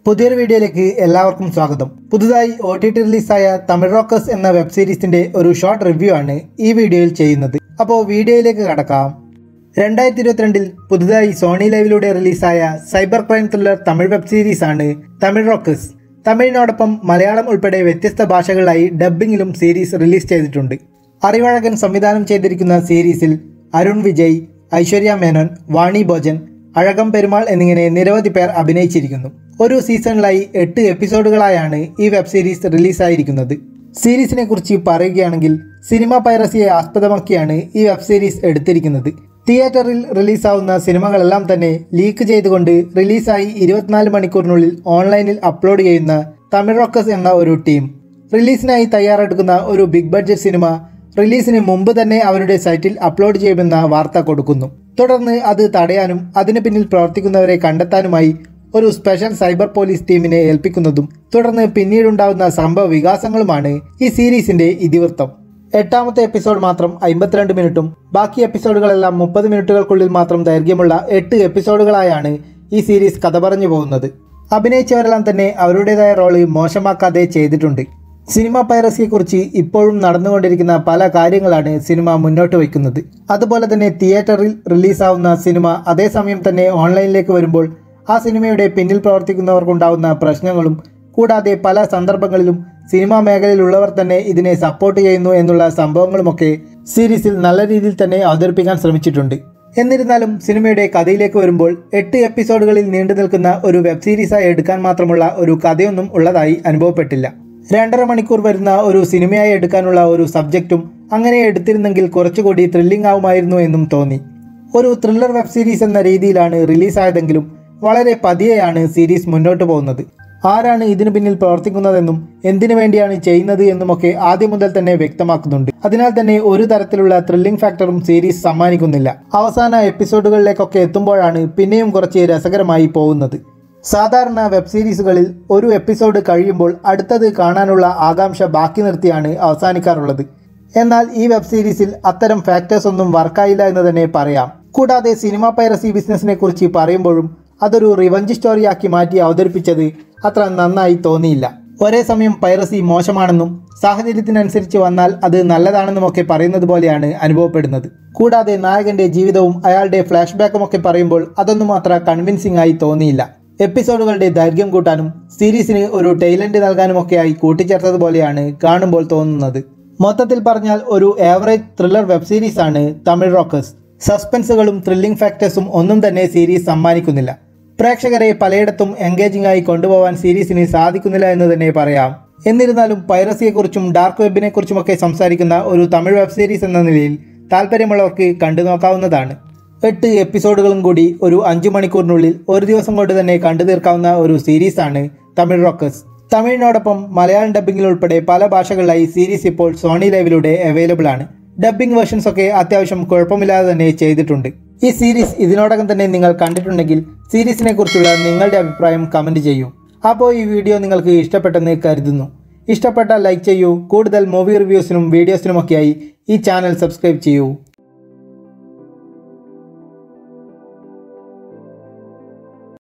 പുതിയൊരു വീഡിയോയിലേക്ക് എല്ലാവർക്കും സ്വാഗതം പുതുതായി ഒ ടി ടി റിലീസായ തമിഴ് റോക്കേഴ്സ് എന്ന വെബ് സീരീസിന്റെ ഒരു ഷോർട്ട് റിവ്യൂ ആണ് ഈ വീഡിയോയിൽ ചെയ്യുന്നത് അപ്പോൾ വീഡിയോയിലേക്ക് കടക്കാം രണ്ടായിരത്തി ഇരുപത്തിരണ്ടിൽ പുതുതായി സോണി ലൈവിലൂടെ റിലീസായ cyber crime thriller Tamil web series ആണ് തമിഴ് റോക്കേഴ്സ് തമിഴിനോടൊപ്പം മലയാളം ഉൾപ്പെടെ വ്യത്യസ്ത ഭാഷകളിലായി ഡബ്ബിങ്ങിലും സീരീസ് റിലീസ് ചെയ്തിട്ടുണ്ട് അറിവഴകൻ സംവിധാനം ചെയ്തിരിക്കുന്ന സീരീസിൽ അരുൺ വിജയ് ഐശ്വര്യ മേനോൻ വാണി ഭോജൻ അഴകം പെരുമാൾ എന്നിങ്ങനെ നിരവധി പേർ അഭിനയിച്ചിരിക്കുന്നു ഒരു സീസണിലായി എട്ട് എപ്പിസോഡുകളായാണ് ഈ വെബ് സീരീസ് റിലീസായിരിക്കുന്നത് സീരീസിനെ കുറിച്ച് പറയുകയാണെങ്കിൽ സിനിമ പൈറസിയെ ആസ്പദമാക്കിയാണ് ഈ വെബ് സീരീസ് എടുത്തിരിക്കുന്നത് തിയേറ്ററിൽ റിലീസാവുന്ന സിനിമകളെല്ലാം തന്നെ ലീക്ക് ചെയ്തുകൊണ്ട് റിലീസായി ഇരുപത്തിനാല് മണിക്കൂറിനുള്ളിൽ ഓൺലൈനിൽ അപ്ലോഡ് ചെയ്യുന്ന തമിഴ് റോക്കേഴ്സ് എന്ന ഒരു ടീം റിലീസിനായി തയ്യാറെടുക്കുന്ന ഒരു ബിഗ് ബഡ്ജറ്റ് സിനിമ റിലീസിന് മുമ്പ് തന്നെ അവരുടെ സൈറ്റിൽ അപ്ലോഡ് ചെയ്യുമെന്ന വാർത്ത കൊടുക്കുന്നു തുടർന്ന് അത് തടയാനും അതിന് പിന്നിൽ പ്രവർത്തിക്കുന്നവരെ കണ്ടെത്താനുമായി ഒരു സ്പെഷ്യൽ സൈബർ പോലീസ് ടീമിനെ ഏൽപ്പിക്കുന്നതും തുടർന്ന് പിന്നീടുണ്ടാകുന്ന സംഭവ വികാസങ്ങളുമാണ് ഈ സീരീസിന്റെ ഇതിവൃത്തം എട്ടാമത്തെ എപ്പിസോഡ് മാത്രം അമ്പത്തിരണ്ട് മിനിറ്റും ബാക്കി എപ്പിസോഡുകളെല്ലാം മുപ്പത് മിനിറ്റുകൾക്കുള്ളിൽ മാത്രം ദൈർഘ്യമുള്ള എട്ട് എപ്പിസോഡുകളായാണ് ഈ സീരീസ് കഥ പറഞ്ഞു പോകുന്നത് അഭിനയിച്ചവരെല്ലാം തന്നെ അവരുടേതായ റോള് മോശമാക്കാതെ ചെയ്തിട്ടുണ്ട് സിനിമ പൈറസിയെക്കുറിച്ച് ഇപ്പോഴും നടന്നുകൊണ്ടിരിക്കുന്ന പല കാര്യങ്ങളാണ് സിനിമ മുന്നോട്ട് വയ്ക്കുന്നത് അതുപോലെ തന്നെ തിയേറ്ററിൽ റിലീസാവുന്ന സിനിമ അതേസമയം തന്നെ ഓൺലൈനിലേക്ക് വരുമ്പോൾ ആ സിനിമയുടെ പിന്നിൽ പ്രവർത്തിക്കുന്നവർക്കുണ്ടാവുന്ന പ്രശ്നങ്ങളും കൂടാതെ പല സന്ദർഭങ്ങളിലും സിനിമാ മേഖലയിലുള്ളവർ തന്നെ ഇതിനെ സപ്പോർട്ട് ചെയ്യുന്നു എന്നുള്ള സംഭവങ്ങളുമൊക്കെ സീരീസിൽ നല്ല രീതിയിൽ തന്നെ അവതരിപ്പിക്കാൻ ശ്രമിച്ചിട്ടുണ്ട് എന്നിരുന്നാലും സിനിമയുടെ കഥയിലേക്ക് വരുമ്പോൾ എട്ട് എപ്പിസോഡുകളിൽ നീണ്ടു നിൽക്കുന്ന ഒരു വെബ് സീരീസായി എടുക്കാൻ മാത്രമുള്ള ഒരു കഥയൊന്നും ഉള്ളതായി അനുഭവപ്പെട്ടില്ല രണ്ടര മണിക്കൂർ വരുന്ന ഒരു സിനിമയായി എടുക്കാനുള്ള ഒരു സബ്ജക്റ്റും അങ്ങനെ എടുത്തിരുന്നെങ്കിൽ കുറച്ചുകൂടി ത്രില്ലിംഗ് ആവുമായിരുന്നു എന്നും തോന്നി ഒരു ത്രില്ലർ വെബ് സീരീസ് എന്ന രീതിയിലാണ് റിലീസായതെങ്കിലും വളരെ പതിയെയാണ് സീരീസ് മുന്നോട്ട് പോകുന്നത് ആരാണ് ഇതിനു പിന്നിൽ പ്രവർത്തിക്കുന്നതെന്നും എന്തിനു വേണ്ടിയാണ് ചെയ്യുന്നത് എന്നുമൊക്കെ ആദ്യം മുതൽ തന്നെ വ്യക്തമാക്കുന്നുണ്ട് അതിനാൽ തന്നെ ഒരു തരത്തിലുള്ള ത്രില്ലിംഗ് ഫാക്ടറും സീരീസ് സമ്മാനിക്കുന്നില്ല അവസാന എപ്പിസോഡുകളിലേക്കൊക്കെ എത്തുമ്പോഴാണ് പിന്നെയും കുറച്ച് രസകരമായി പോകുന്നത് സാധാരണ വെബ് സീരീസുകളിൽ ഒരു എപ്പിസോഡ് കഴിയുമ്പോൾ അടുത്തത് കാണാനുള്ള ആകാംക്ഷ ബാക്കി നിർത്തിയാണ് അവസാനിക്കാറുള്ളത് എന്നാൽ ഈ വെബ് സീരീസിൽ അത്തരം ഫാക്ടേഴ്സ് ഒന്നും വർക്കായില്ല എന്ന് തന്നെ പറയാം കൂടാതെ സിനിമ പൈറസി ബിസിനസിനെ കുറിച്ച് പറയുമ്പോഴും അതൊരു റിവഞ്ച് സ്റ്റോറിയാക്കി മാറ്റി അവതരിപ്പിച്ചത് അത്ര നന്നായി തോന്നിയില്ല ഒരേ സമയം പൈറസി മോശമാണെന്നും സാഹചര്യത്തിനനുസരിച്ച് വന്നാൽ അത് നല്ലതാണെന്നുമൊക്കെ പറയുന്നത് പോലെയാണ് അനുഭവപ്പെടുന്നത് കൂടാതെ നായകന്റെ ജീവിതവും അയാളുടെ ഫ്ലാഷ് ബാക്കും ഒക്കെ പറയുമ്പോൾ അതൊന്നും അത്ര കൺവിൻസിംഗ് ആയി തോന്നിയില്ല എപ്പിസോഡുകളുടെ ദൈർഘ്യം കൂട്ടാനും സീരീസിന് ഒരു ടൈലന്റ് നൽകാനുമൊക്കെയായി കൂട്ടിച്ചേർത്തതുപോലെയാണ് കാണുമ്പോൾ തോന്നുന്നത് മൊത്തത്തിൽ പറഞ്ഞാൽ ഒരു ആവറേജ് ത്രില്ലർ വെബ് സീരീസ് ആണ് തമിഴ് റോക്കേഴ്സ് സസ്പെൻസുകളും ത്രില്ലിംഗ് ഫാക്ടേഴ്സും ഒന്നും തന്നെ സീരീസ് സമ്മാനിക്കുന്നില്ല പ്രേക്ഷകരെ പലയിടത്തും എൻഗേജിംഗ് ആയി കൊണ്ടുപോകാൻ സീരീസിന് സാധിക്കുന്നില്ല എന്ന് തന്നെ പറയാം എന്നിരുന്നാലും പൈറസിയെക്കുറിച്ചും ഡാർക്ക് വെബിനെക്കുറിച്ചുമൊക്കെ സംസാരിക്കുന്ന ഒരു തമിഴ് വെബ് സീരീസ് എന്ന നിലയിൽ താല്പര്യമുള്ളവർക്ക് കണ്ടു നോക്കാവുന്നതാണ് എട്ട് എപ്പിസോഡുകളും കൂടി ഒരു അഞ്ചു മണിക്കൂറിനുള്ളിൽ ഒരു ദിവസം കൊണ്ട് തന്നെ കണ്ടു തീർക്കാവുന്ന ഒരു സീരീസാണ് തമിഴ് റോക്കേഴ്സ് തമിഴിനോടൊപ്പം മലയാളം ഡബ്ബിംഗിൽ ഉൾപ്പെടെ പല ഭാഷകളിലായി സീരീസ് ഇപ്പോൾ സോണി ലൈവിലൂടെ അവൈലബിൾ ആണ് ഡബ്ബിംഗ് വേർഷൻസ് ഒക്കെ അത്യാവശ്യം കുഴപ്പമില്ലാതെ തന്നെ ചെയ്തിട്ടുണ്ട് ഈ സീരീസ് ഇതിനോടകം തന്നെ നിങ്ങൾ കണ്ടിട്ടുണ്ടെങ്കിൽ സീരീസിനെ കുറിച്ചുള്ള നിങ്ങളുടെ അഭിപ്രായം കമൻറ്റ് ചെയ്യൂ അപ്പോൾ ഈ വീഡിയോ നിങ്ങൾക്ക് ഇഷ്ടപ്പെട്ടെന്ന് കരുതുന്നു ഇഷ്ടപ്പെട്ടാൽ ലൈക്ക് ചെയ്യൂ കൂടുതൽ മൂവി റിവ്യൂസിനും വീഡിയോസിനുമൊക്കെയായി ഈ ചാനൽ സബ്സ്ക്രൈബ് ചെയ്യൂ